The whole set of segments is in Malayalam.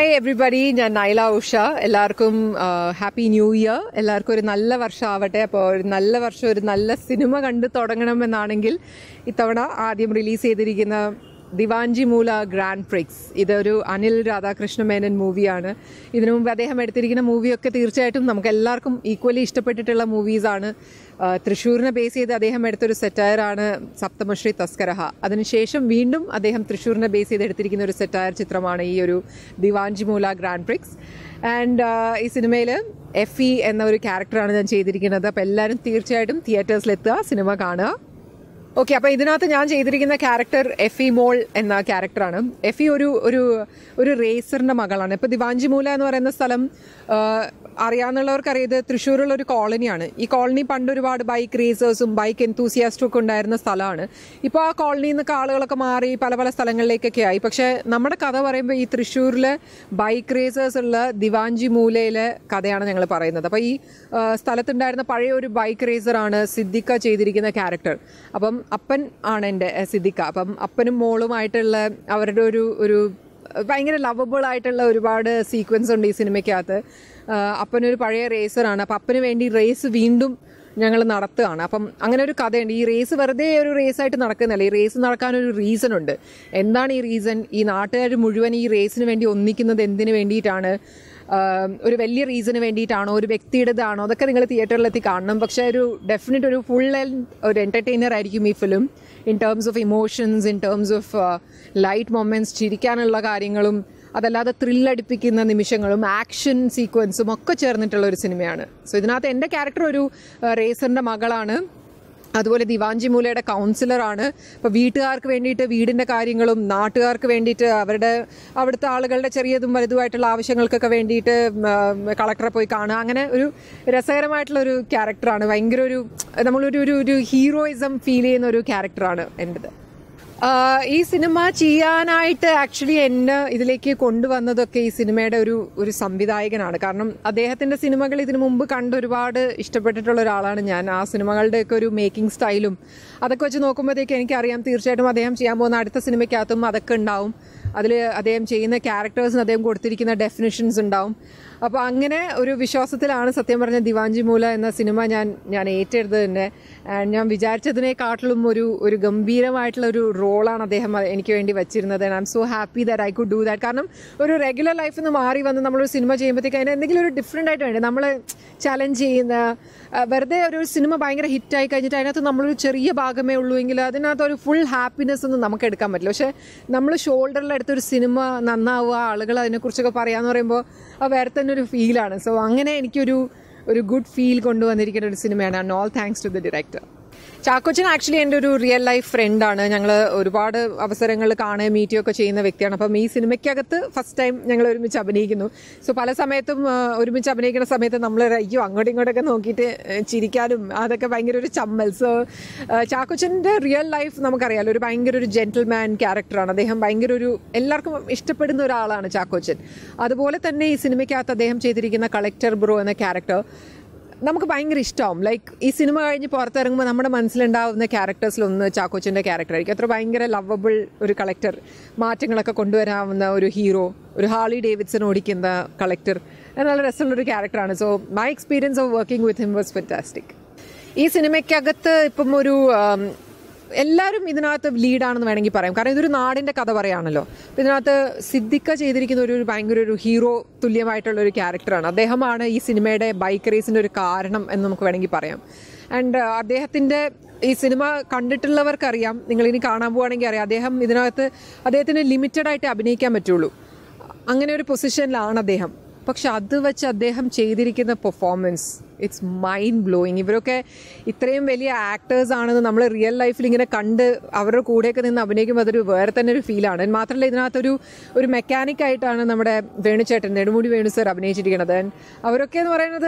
ഹായ് എവ്രിബഡി ഞാൻ നൈല ഉഷ എല്ലാവർക്കും ഹാപ്പി ന്യൂ ഇയർ എല്ലാവർക്കും ഒരു നല്ല വർഷം ആവട്ടെ അപ്പോൾ ഒരു നല്ല വർഷം ഒരു നല്ല സിനിമ കണ്ടു തുടങ്ങണമെന്നാണെങ്കിൽ ഇത്തവണ ആദ്യം റിലീസ് ചെയ്തിരിക്കുന്ന ദിവാഞ്ചി മൂല ഗ്രാൻഡ് പ്രിക്സ് ഇതൊരു അനിൽ രാധാകൃഷ്ണ മേനൻ മൂവിയാണ് ഇതിനു മുമ്പ് അദ്ദേഹം എടുത്തിരിക്കുന്ന മൂവിയൊക്കെ തീർച്ചയായിട്ടും നമുക്ക് എല്ലാവർക്കും ഈക്വലി ഇഷ്ടപ്പെട്ടിട്ടുള്ള മൂവീസാണ് തൃശ്ശൂരിനെ ബേസ് ചെയ്ത് അദ്ദേഹം എടുത്തൊരു സെറ്റയറാണ് സപ്തമശ്രീ തസ്കരഹ അതിനുശേഷം വീണ്ടും അദ്ദേഹം തൃശ്ശൂരിനെ ബേസ് ചെയ്ത് എടുത്തിരിക്കുന്ന ഒരു സെറ്റയർ ചിത്രമാണ് ഈ ഒരു ദിവാഞ്ചി മൂല ഗ്രാൻഡ് പ്രിക്സ് ആൻഡ് ഈ സിനിമയിൽ എഫ് ഇ എന്ന ഒരു ക്യാരക്ടറാണ് ഞാൻ ചെയ്തിരിക്കുന്നത് അപ്പോൾ എല്ലാവരും തീർച്ചയായിട്ടും തിയേറ്റേഴ്സിലെത്തുക സിനിമ കാണുക ഓക്കെ അപ്പോൾ ഇതിനകത്ത് ഞാൻ ചെയ്തിരിക്കുന്ന ക്യാരക്ടർ എഫ് ഇ മോൾ എന്ന ക്യാരക്ടറാണ് എഫ് ഇ ഒരു ഒരു ഒരു റേസറിന്റെ മകളാണ് ഇപ്പോൾ ദിവാഞ്ചിമൂല എന്ന് പറയുന്ന സ്ഥലം ആ, അറിയാവുന്നവർക്ക് ഇത് തൃശ്ശൂരുള്ള ഒരു കോളനിയാണ് ഈ കോളനി പണ്ട് ഒരുപാട് ബൈക്ക് റേസേഴ്സും ബൈക്ക് എന്തൂസിയാസ്റ്റും ഒക്കെ ഉണ്ടായിരുന്ന സ്ഥലമാണ് ഇപ്പോൾ ആ കോളനിയിൽ നിന്നൊക്കെ ആളുകളൊക്കെ മാറി പല പല സ്ഥലങ്ങളിലേക്കൊക്കെ ആയി പക്ഷേ നമ്മുടെ കഥ പറയുമ്പോൾ ഈ തൃശ്ശൂരിലെ ബൈക്ക് റേസേഴ്സ് ഉള്ള ദിവാഞ്ചി മൂലയിലെ കഥയാണ് ഞങ്ങൾ പറയുന്നത് അപ്പോൾ ഈ ആ, സ്ഥലത്തുണ്ടായിരുന്ന പഴയ ഒരു ബൈക്ക് റേസറാണ് സിദ്ദിഖ ചെയ്തിരിക്കുന്ന ക്യാരക്ടർ അപ്പം അപ്പൻ ആണ് എൻ്റെ ആ, സിദ്ദിഖ അപ്പം അപ്പനും മോളുമായിട്ടുള്ള അവരുടെ ഒരു ഒരു ഭയങ്കര ലവബിൾ ആയിട്ടുള്ള ഒരുപാട് സീക്വൻസ് ഉണ്ട് ഈ സിനിമയ്ക്കകത്ത് ആ, അപ്പനൊരു പഴയ റേസറാണ് അപ്പം അപ്പന് വേണ്ടി റേസ് വീണ്ടും ഞങ്ങൾ നടത്തുകയാണ് അപ്പം അങ്ങനെ ഒരു കഥയുണ്ട് ഈ റേസ് വെറുതെ ഒരു റേസായിട്ട് നടക്കുന്നില്ല ഈ റേസ് നടക്കാനൊരു റീസൺ ഉണ്ട് എന്താണ് ഈ റീസൺ ഈ നാട്ടുകാർ മുഴുവൻ ഈ റേസിന് വേണ്ടി ഒന്നിക്കുന്നത് എന്തിനു വേണ്ടിയിട്ടാണ് ആഹ് ഒരു വലിയ റീസണ് വേണ്ടിയിട്ടാണോ ഒരു വ്യക്തിയുടേതാണോ അതൊക്കെ നിങ്ങൾ തിയേറ്ററിലെത്തി കാണണം പക്ഷേ ഒരു ഡെഫിനറ്റ് ഒരു ഫുൾ ഒരു എൻ്റർടൈനർ ആയിരിക്കും ഈ film in terms of emotions in terms of light moments ചിരിക്കാനുള്ള കാര്യങ്ങളും അതല്ലാതെ ത്രില്ലടിപ്പിക്കുന്ന നിമിഷങ്ങളും ആക്ഷൻ സീക്വൻസും ഒക്കെ ചേർന്നിട്ടുള്ള ഒരു സിനിമയാണ് സോ ഇതിനകത്ത് എൻ്റെ ക്യാരക്ടർ ഒരു റേസറിൻ്റെ മകളാണ് അതുപോലെ ദിവാഞ്ചി മൂലയുടെ കൗൺസിലറാണ് അപ്പോൾ വീട്ടുകാർക്ക് വേണ്ടിയിട്ട് വീടിൻ്റെ കാര്യങ്ങളും നാട്ടുകാർക്ക് വേണ്ടിയിട്ട് അവരുടെ അവിടുത്തെ ആളുകളുടെ ചെറിയതും വലുതുമായിട്ടുള്ള ആവശ്യങ്ങൾക്കൊക്കെ വേണ്ടിയിട്ട് കളക്ടറെ പോയി കാണുക അങ്ങനെ ഒരു രസകരമായിട്ടുള്ള ഒരു ക്യാരക്ടറാണ് ഭയങ്കര ഒരു നമ്മളൊരു ഒരു ഒരു ഹീറോയിസം ഫീൽ ചെയ്യുന്ന ഒരു ക്യാരക്ടറാണ് എൻ്റെത് ആഹ് ഈ സിനിമ ചെയ്യാനായിട്ട് ആക്ച്വലി എന്നെ ഇതിലേക്ക് കൊണ്ടുവന്നതൊക്കെ ഈ സിനിമയുടെ ഒരു ഒരു സംവിധായകനാണ് കാരണം അദ്ദേഹത്തിന്റെ സിനിമകൾ ഇതിനു മുമ്പ് കണ്ട് ഒരുപാട് ഇഷ്ടപ്പെട്ടിട്ടുള്ള ഒരാളാണ് ഞാൻ ആ സിനിമകളുടെയൊക്കെ ഒരു മേക്കിംഗ് സ്റ്റൈലും അതൊക്കെ വെച്ച് നോക്കുമ്പോഴത്തേക്ക് എനിക്കറിയാം തീർച്ചയായിട്ടും അദ്ദേഹം ചെയ്യാൻ പോകുന്ന അടുത്ത സിനിമയ്ക്കകത്തും അതൊക്കെ ഉണ്ടാവും അതിൽ അദ്ദേഹം ചെയ്യുന്ന ക്യാരക്ടേഴ്സിന് അദ്ദേഹം കൊടുത്തിരിക്കുന്ന ഡെഫിനിഷൻസ് ഉണ്ടാവും അപ്പോൾ അങ്ങനെ ഒരു വിശ്വാസത്തിലാണ് സത്യം പറഞ്ഞ ദിവാഞ്ചി മൂല എന്ന സിനിമ ഞാൻ ഞാൻ ഏറ്റെടുത്തത് തന്നെ ആൻഡ് ഞാൻ വിചാരിച്ചതിനെക്കാട്ടിലും ഒരു ഒരു ഗംഭീരമായിട്ടുള്ള ഒരു റോളാണ് അദ്ദേഹം എനിക്ക് വേണ്ടി വെച്ചിരുന്നത് and I'm so happy that I could do that കാരണം ഒരു റെഗുലർ ലൈഫിൽ നിന്ന് മാറി വന്ന് നമ്മളൊരു സിനിമ ചെയ്യുമ്പോഴത്തേക്ക് അതിന് എന്തെങ്കിലും ഒരു ഡിഫറെൻ്റ് ആയിട്ട് വേണ്ടേ നമ്മൾ ചലഞ്ച് ചെയ്യുന്ന ആ, വെറുതെ ഒരു സിനിമ ഭയങ്കര ഹിറ്റായി കഴിഞ്ഞിട്ട് അതിനകത്ത് നമ്മളൊരു ചെറിയ ഭാഗമേ ഉള്ളൂ എങ്കിൽ അതിനകത്ത് ഒരു ഫുൾ ഹാപ്പിനെസ് ഒന്നും നമുക്ക് എടുക്കാൻ പറ്റില്ല പക്ഷേ നമ്മൾ ഷോൾഡറിൽ എടുത്തൊരു സിനിമ നന്നാവുക ആളുകൾ അതിനെക്കുറിച്ചൊക്കെ പറയാന്ന് പറയുമ്പോൾ അത് വേറെ തന്നെ ഒരു ഫീലാണ് സോ അങ്ങനെ എനിക്കൊരു ഒരു ഗുഡ് ഫീൽ കൊണ്ടുവന്നിരിക്കുന്ന ഒരു സിനിമയാണ് and all thanks to the director Chackochan actually എൻ്റെ ഒരു റിയൽ ലൈഫ് ഫ്രണ്ടാണ് ഞങ്ങൾ ഒരുപാട് അവസരങ്ങളിൽ കാണുകയും മീറ്റുകയും ഒക്കെ ചെയ്യുന്ന വ്യക്തിയാണ് അപ്പം ഈ സിനിമയ്ക്കകത്ത് ഫസ്റ്റ് ടൈം ഞങ്ങൾ ഒരുമിച്ച് അഭിനയിക്കുന്നു സോ പല സമയത്തും ആ, ഒരുമിച്ച് അഭിനയിക്കുന്ന സമയത്ത് നമ്മൾ അയ്യോ അങ്ങോട്ടും ഇങ്ങോട്ടൊക്കെ നോക്കിയിട്ട് ഏ, ചിരിക്കാനും അതൊക്കെ ഭയങ്കര ഒരു ചമ്മൽ സോ ചാക്കോച്ചൻ്റെ റിയൽ ലൈഫ് നമുക്കറിയാലോ ഒരു ഭയങ്കര ഒരു ജെന്റിൽമാൻ ക്യാരക്ടറാണ് അദ്ദേഹം ഭയങ്കര ഒരു എല്ലാവർക്കും ഇഷ്ടപ്പെടുന്ന ഒരാളാണ് ചാക്കോച്ചൻ അതുപോലെ തന്നെ ഈ സിനിമയ്ക്കകത്ത് അദ്ദേഹം ചെയ്തിരിക്കുന്ന കളക്ടർ ബ്രോ എന്ന ക്യാരക്ടർ നമുക്ക് ഭയങ്കര ഇഷ്ടമാവും ലൈക്ക് ഈ സിനിമ കഴിഞ്ഞ് പുറത്തിറങ്ങുമ്പോൾ നമ്മുടെ മനസ്സിലുണ്ടാവുന്ന ക്യാരക്ടേഴ്സിലൊന്ന് ചാക്കോച്ചൻ്റെ ക്യാരക്ടർ ആയിരിക്കും അത്ര ഭയങ്കര ലവബിൾ ഒരു കളക്ടർ മാറ്റങ്ങളൊക്കെ കൊണ്ടുവരാവുന്ന ഒരു ഹീറോ ഒരു ഹാളി ഡേവിഡ്സൺ ഓടിക്കുന്ന കളക്ടർ നല്ല രസമുള്ളൊരു ക്യാരക്ടറാണ് so my experience of working with him was fantastic ഈ സിനിമയ്ക്കകത്ത് ഇപ്പം ഒരു ആം, എല്ലാവരും ഇതിനകത്ത് ലീഡാണെന്ന് വേണമെങ്കിൽ പറയാം കാരണം ഇതൊരു നാടിന്റെ കഥ പറയാണല്ലോ അപ്പൊ ഇതിനകത്ത് സിദ്ദിഖ ചെയ്തിരിക്കുന്ന ഒരു ഒരു ഭയങ്കര ഒരു ഹീറോ തുല്യമായിട്ടുള്ള ഒരു ക്യാരക്ടറാണ് അദ്ദേഹമാണ് ഈ സിനിമയുടെ ബൈക്ക് റേസിന്റെ ഒരു കാരണം എന്ന് നമുക്ക് വേണമെങ്കിൽ പറയാം ആൻഡ് അദ്ദേഹത്തിന്റെ ഈ സിനിമ കണ്ടിട്ടുള്ളവർക്കറിയാം നിങ്ങൾ ഇനി കാണാൻ പോവുകയാണെങ്കിൽ അറിയാം അദ്ദേഹം ഇതിനകത്ത് അദ്ദേഹത്തിന് ലിമിറ്റഡ് ആയിട്ട് അഭിനയിക്കാൻ പറ്റുള്ളൂ അങ്ങനെ ഒരു പൊസിഷനിലാണ് അദ്ദേഹം പക്ഷെ അത് വെച്ച് അദ്ദേഹം ചെയ്തിരിക്കുന്ന പെർഫോമൻസ് ഇറ്റ്സ് മൈൻഡ് ബ്ലോയിങ് ഇവരൊക്കെ ഇത്രയും വലിയ ആക്ടേഴ്സ് ആണെന്ന് നമ്മൾ റിയൽ ലൈഫിൽ ഇങ്ങനെ കണ്ട് അവരുടെ കൂടെയൊക്കെ നിന്ന് അഭിനയിക്കുമ്പോൾ അതൊരു വേറെ തന്നെ ഒരു ഫീലാണ് മാത്രമല്ല ഇതിനകത്തൊരു ഒരു മെക്കാനിക് ആയിട്ടാണ് നമ്മുടെ വേണുചേട്ടൻ നെടുമുടി വേണു സർ അഭിനയിച്ചിരിക്കുന്നത് And അവരൊക്കെ എന്ന് പറയുന്നത്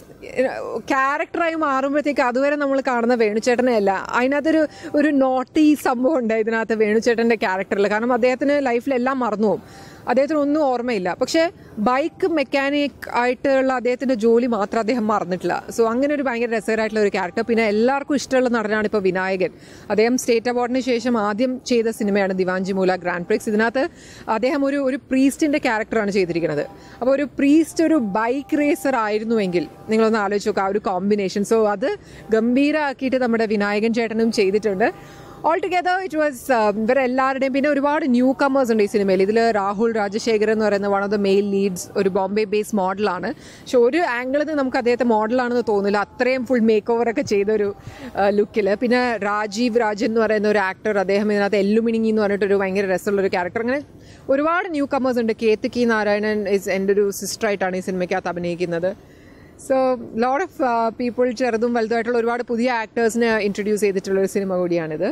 ക്യാരക്ടറായി മാറുമ്പോഴത്തേക്ക് അതുവരെ നമ്മൾ കാണുന്ന വേണുചേട്ടനെ അല്ല അതിനകത്തൊരു ഒരു നോട്ടി സംഭവം ഉണ്ട് ഇതിനകത്ത് വേണുചേട്ടൻ്റെ ക്യാരക്ടറിൽ കാരണം അദ്ദേഹത്തിന് ലൈഫിലെല്ലാം മറന്നു പോകും അദ്ദേഹത്തിന് ഒന്നും ഓർമ്മയില്ല പക്ഷേ ബൈക്ക് മെക്കാനിക് ആയിട്ടുള്ള അദ്ദേഹത്തിൻ്റെ ജോലി മാത്രം അദ്ദേഹം മറന്നിട്ടില്ല സോ അങ്ങനെ ഒരു ഭയങ്കര രസകരമായിട്ടുള്ള ഒരു ക്യാരക്ടർ പിന്നെ എല്ലാവർക്കും ഇഷ്ടമുള്ള നടനാണ് ഇപ്പോൾ വിനായകൻ അദ്ദേഹം സ്റ്റേറ്റ് അവാർഡിന് ശേഷം ആദ്യം ചെയ്ത സിനിമയാണ് ദിവാഞ്ചി മൂല ഗ്രാൻഡ് പ്രിക്സ് ഇതിനകത്ത് അദ്ദേഹം ഒരു ഒരു പ്രീസ്റ്റിൻ്റെ ക്യാരക്ടറാണ് ചെയ്തിരിക്കുന്നത് അപ്പോൾ ഒരു പ്രീസ്റ്റ് ഒരു ബൈക്ക് റേസർ ആയിരുന്നുവെങ്കിൽ നിങ്ങളൊന്ന് ആലോചിച്ച് നോക്കുക ആ ഒരു കോമ്പിനേഷൻ സോ അത് ഗംഭീരമാക്കിയിട്ട് നമ്മുടെ വിനായകൻ ചേട്ടനും ചെയ്തിട്ടുണ്ട് ഓൾ ടുഗെദർ ഇറ്റ് വാസ് ഇവരെല്ലാവരുടെയും പിന്നെ ഒരുപാട് ന്യൂ കമേഴ്സ് ഉണ്ട് ഈ സിനിമയിൽ ഇതിൽ രാഹുൽ രാജശേഖരൻ എന്ന് പറയുന്ന one of the male leads ഒരു ബോംബെ ബേസ് മോഡലാണ് പക്ഷെ ഒരു ആംഗിളിൽ നിന്ന് നമുക്ക് അദ്ദേഹത്തെ മോഡലാണെന്ന് തോന്നില്ല അത്രയും ഫുൾ മേക്ക് ഓവർ ഒക്കെ ചെയ്ത ഒരു ലുക്കിൽ പിന്നെ രാജീവ് രാജൻ എന്ന് പറയുന്ന ഒരു ആക്ടർ അദ്ദേഹം ഇതിനകത്ത് എല്ലുമിണിങ്ങി എന്ന് പറഞ്ഞിട്ടൊരു ഭയങ്കര രസമുള്ള ഒരു ക്യാരക്ടർ അങ്ങനെ ഒരുപാട് ന്യൂ കമേഴ്സ് ഉണ്ട് കേത്തുക്കി നാരായണൻ ഇസ് എൻ്റെ ഒരു സിസ്റ്ററായിട്ടാണ് ഈ സിനിമയ്ക്കകത്ത് അഭിനയിക്കുന്നത് സോ ലോട്ട് ഓഫ് പീപ്പിൾ ചെറുതും വലുതുമായിട്ടുള്ള ഒരുപാട് പുതിയ ആക്ടേഴ്സിനെ ഇൻട്രൊഡ്യൂസ് ചെയ്തിട്ടുള്ള ഒരു സിനിമ കൂടിയാണിത്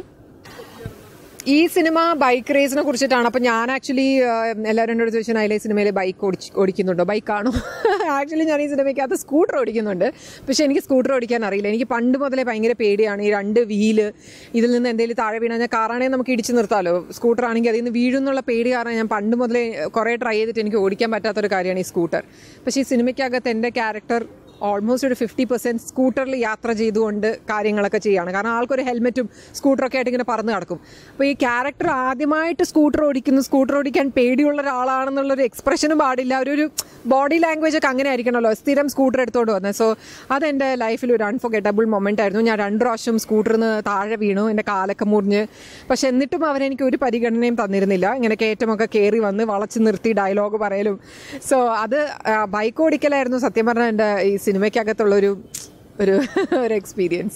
ഈ സിനിമ ബൈക്ക് റേസിനെ കുറിച്ചിട്ടാണ് അപ്പം ഞാൻ ആക്ച്വലി എല്ലാവരും എന്നോട് ചോദിച്ചാൽ അതിലെ സിനിമയിൽ ബൈക്ക് ഓടിച്ച് ഓടിക്കുന്നുണ്ടോ ബൈക്കാണോ ആക്ച്വലി ഞാൻ ഈ സിനിമയ്ക്കകത്ത് സ്കൂട്ടർ ഓടിക്കുന്നുണ്ട് പക്ഷേ എനിക്ക് സ്കൂട്ടർ ഓടിക്കാൻ അറിയില്ല എനിക്ക് പണ്ട് മുതലേ ഭയങ്കര പേടിയാണ് ഈ രണ്ട് വീല് ഇതിൽ നിന്ന് എന്തെങ്കിലും താഴെ വീണാൽ ഞാൻ കാറാണെങ്കിൽ നമുക്ക് ഇടിച്ച് നിർത്താമല്ലോ സ്കൂട്ടർ ആണെങ്കിൽ അതിൽ നിന്ന് വീഴുന്നുള്ള പേടി കാരണം ഞാൻ പണ്ട് മുതലേ കുറേ ട്രൈ ചെയ്തിട്ട് എനിക്ക് ഓടിക്കാൻ പറ്റാത്തൊരു കാര്യമാണ് ഈ സ്കൂട്ടർ പക്ഷേ ഈ സിനിമയ്ക്കകത്ത് എൻ്റെ ക്യാരക്ടർ ഓൾമോസ്റ്റ് ഒരു ഫിഫ്റ്റി പെർസെൻറ്റ് സ്കൂട്ടറിൽ യാത്ര ചെയ്തുകൊണ്ട് കാര്യങ്ങളൊക്കെ ചെയ്യുകയാണ് കാരണം ആൾക്കൊരു ഹെൽമെറ്റും സ്കൂട്ടറൊക്കെ ആയിട്ട് ഇങ്ങനെ പറന്ന് കിടക്കും അപ്പോൾ ഈ ക്യാരക്ടർ ആദ്യമായിട്ട് സ്കൂട്ടർ ഓടിക്കുന്നു സ്കൂട്ടർ ഓടിക്കാൻ പേടിയുള്ള ഒരാളാണെന്നുള്ളൊരു എക്സ്പ്രഷനും പാടില്ല ഒരു ഒരു ബോഡി ലാംഗ്വേജ് ഒക്കെ അങ്ങനെ ആയിരിക്കണമല്ലോ സ്ഥിരം സ്കൂട്ടർ എടുത്തോണ്ട് വന്നത് സോ അതെൻ്റെ ലൈഫിൽ ഒരു അൺഫോർഗറ്റബിൾ മൊമെൻ്റ് ആയിരുന്നു ഞാൻ രണ്ട് പ്രാവശ്യം സ്കൂട്ടറിൽ നിന്ന് താഴെ വീണു എൻ്റെ കാലൊക്കെ മുറിഞ്ഞ് പക്ഷെ എന്നിട്ടും അവരെനിക്ക് ഒരു പരിഗണനയും തന്നിരുന്നില്ല ഇങ്ങനെ കയറ്റമൊക്കെ കയറി വന്ന് വളച്ച് നിർത്തി ഡയലോഗ് പറയലും സോ അത് ബൈക്ക് ഓടിക്കലായിരുന്നു സത്യം പറഞ്ഞാൽ എൻ്റെ ഈ സിനിമയ്ക്കകത്തുള്ളൊരു ഒരു ഒരു എക്സ്പീരിയൻസ്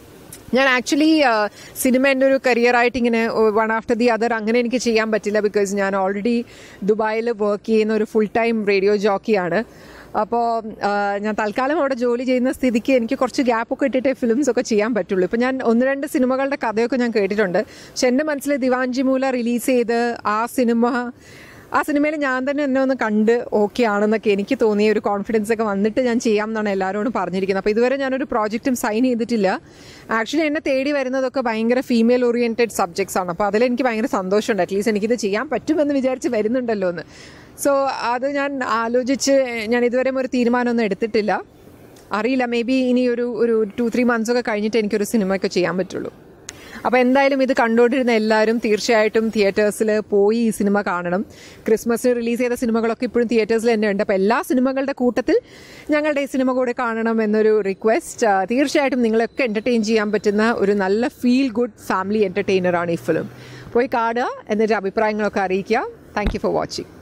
ഞാൻ ആക്ച്വലി സിനിമ എൻ്റെ ഒരു കരിയറായിട്ട് ഇങ്ങനെ വൺ ആഫ്റ്റർ ദി അതർ അങ്ങനെ എനിക്ക് ചെയ്യാൻ പറ്റില്ല ബിക്കോസ് ഞാൻ ഓൾറെഡി ദുബായിൽ വർക്ക് ചെയ്യുന്ന ഒരു ഫുൾ ടൈം റേഡിയോ ജോക്കിയാണ് അപ്പോൾ ഞാൻ തൽക്കാലം അവിടെ ജോലി ചെയ്യുന്ന സ്ഥിതിക്ക് എനിക്ക് കുറച്ച് ഗ്യാപ്പൊക്കെ ഇട്ടിട്ടേ ഫിലിംസ് ഒക്കെ ചെയ്യാൻ പറ്റുള്ളൂ ഇപ്പം ഞാൻ ഒന്ന് രണ്ട് സിനിമകളുടെ കഥയൊക്കെ ഞാൻ കേട്ടിട്ടുണ്ട് പക്ഷെ എൻ്റെ മനസ്സിൽ ദിവാഞ്ചി മൂല റിലീസ് ചെയ്ത് ആ സിനിമ ആ സിനിമയിൽ ഞാൻ തന്നെ എന്നെ ഒന്ന് കണ്ട് ഓക്കെ ആണെന്നൊക്കെ എനിക്ക് തോന്നിയ ഒരു കോൺഫിഡൻസ് ഒക്കെ വന്നിട്ട് ഞാൻ ചെയ്യാം എന്നാണ് എല്ലാവരോടും പറഞ്ഞിരിക്കുന്നത് അപ്പോൾ ഇതുവരെ ഞാനൊരു പ്രോജക്റ്റും സൈൻ ചെയ്തിട്ടില്ല ആക്ച്വലി എന്നെ തേടി വരുന്നതൊക്കെ ഭയങ്കര ഫീമെയിൽ ഓറിയൻറ്റഡ് സബ്ജക്ട്സ് ആണ് അപ്പോൾ അതിലെനിക്ക് ഭയങ്കര സന്തോഷമുണ്ട് അറ്റ്ലീസ്റ്റ് എനിക്കിത് ചെയ്യാൻ പറ്റുമെന്ന് വിചാരിച്ച് വരുന്നുണ്ടല്ലോ എന്ന് സോ അത് ഞാൻ ആലോചിച്ച് ഞാൻ ഇതുവരെ ഒരു തീരുമാനമൊന്നും എടുത്തിട്ടില്ല അറിയില്ല മേ ബി ഇനി ഒരു ഒരു ടു ത്രീ മന്ത്സ് ഒക്കെ കഴിഞ്ഞിട്ട് എനിക്കൊരു സിനിമയൊക്കെ ചെയ്യാൻ പറ്റുള്ളൂ അപ്പോൾ എന്തായാലും ഇത് കണ്ടുകൊണ്ടിരുന്ന എല്ലാവരും തീർച്ചയായിട്ടും തിയേറ്റേഴ്സിൽ പോയി ഈ സിനിമ കാണണം ക്രിസ്മസിന് റിലീസ് ചെയ്ത സിനിമകളൊക്കെ ഇപ്പോഴും തിയേറ്റേഴ്സിൽ തന്നെ ഉണ്ട് അപ്പോൾ എല്ലാ സിനിമകളുടെ കൂട്ടത്തിൽ ഞങ്ങളുടെ ഈ സിനിമ കൂടെ കാണണം എന്നൊരു റിക്വസ്റ്റ് തീർച്ചയായിട്ടും നിങ്ങളൊക്കെ എൻ്റർടൈൻ ചെയ്യാൻ പറ്റുന്ന ഒരു നല്ല ഫീൽ ഗുഡ് ഫാമിലി എൻ്റർടൈനറാണ് ഈ ഫിലിം പോയി കാണുക എന്നിട്ട് അഭിപ്രായങ്ങളൊക്കെ അറിയിക്കുക താങ്ക് യു ഫോർ വാച്ചിങ്